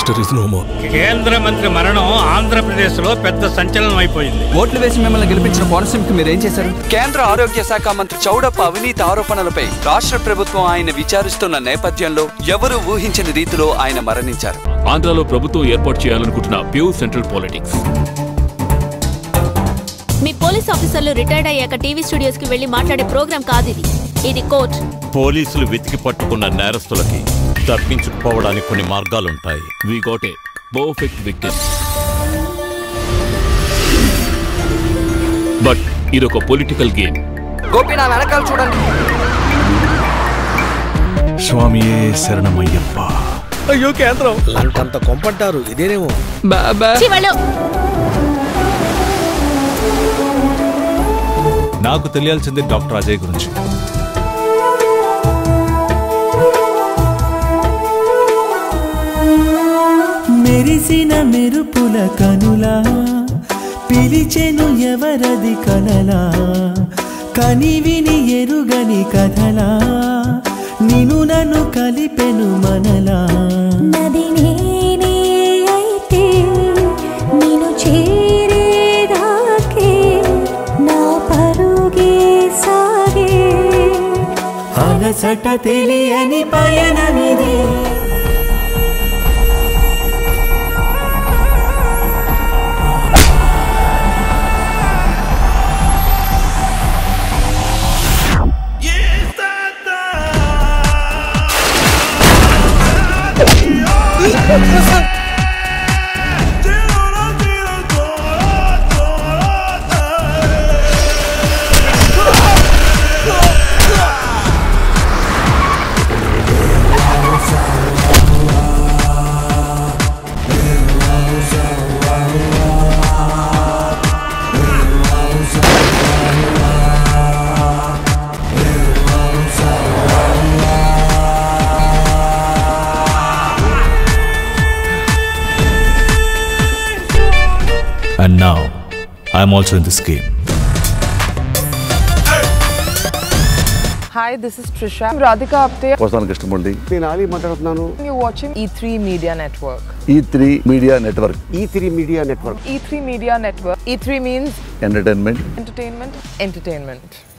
Minister is no more కేంద్ర మంత్రి మరణం ఆంధ్రప్రదేశ్ లో పెద్ద సంచలనం అయిపోయింది ఓట్లు వేసి మిమ్మల్ని గెలిపించిన కోనసీమకి మీరేం చేశారు కేంద్ర ఆరోగ్య శాఖ మంత్రి చౌడప్ప అవినీతి ఆరోపణలపై రాష్ట్ర ప్రభుత్వం ఆయన విచారిస్తున్న నేపథ్యంలో ఎవరు ఊహించని రీతిలో ఆయన మరణించారు ఆంధ్రాలో ప్రభుత్వం ఏర్పాటు చేయాలనుకుంటున్న ప్యూర్ సెంట్రల్ పాలిటిక్స్ మీ పోలీస్ ఆఫీసర్లు రిటైర్డ్ అయ్యాక టీవీ స్టూడియోస్ కి వెళ్లి మాట్లాడే ప్రోగ్రాం కాదు ఇది ఇది కోర్ట్ పోలీసులు వెతికి పట్టుకున్న నేరస్తులకి తప్పించుకుపోవడానికి కొన్ని మార్గాలుంటాయి we got a perfect victim but ఇదొక పొలిటికల్ గేమ్ గోపి నా వెనకాల చూడండి స్వామియే శరణమయ్యప్ప అయ్యో కేంద్రం లంకంత కొంపంటారు ఇదేనేమో ఛీ, వెళ్ళు. నాకు తెలియాల్సింది డాక్టర్ అజయ్ గురించి మెరిసిన మెరుపుల కనులా పిలిచెను ఎవరది కలలా కనివిని ఎరుగని కథలా నిను నన్ను కలిపెను మనలా నది నేనే అయితే నిన్ను చేరేదాకే నా పరుగే సాగే అలసట తెలియని పయనమిది and now I'm also in this game Hi, this is Trisha. I'm Radhika Apte. వస్తాను కృష్ణమూర్తి నేను ఆలీ మాట్లాడుతున్నాను You're watching E3 Media Network. E three media network E three media network E3 Media Network. E3 means entertainment entertainment, entertainment.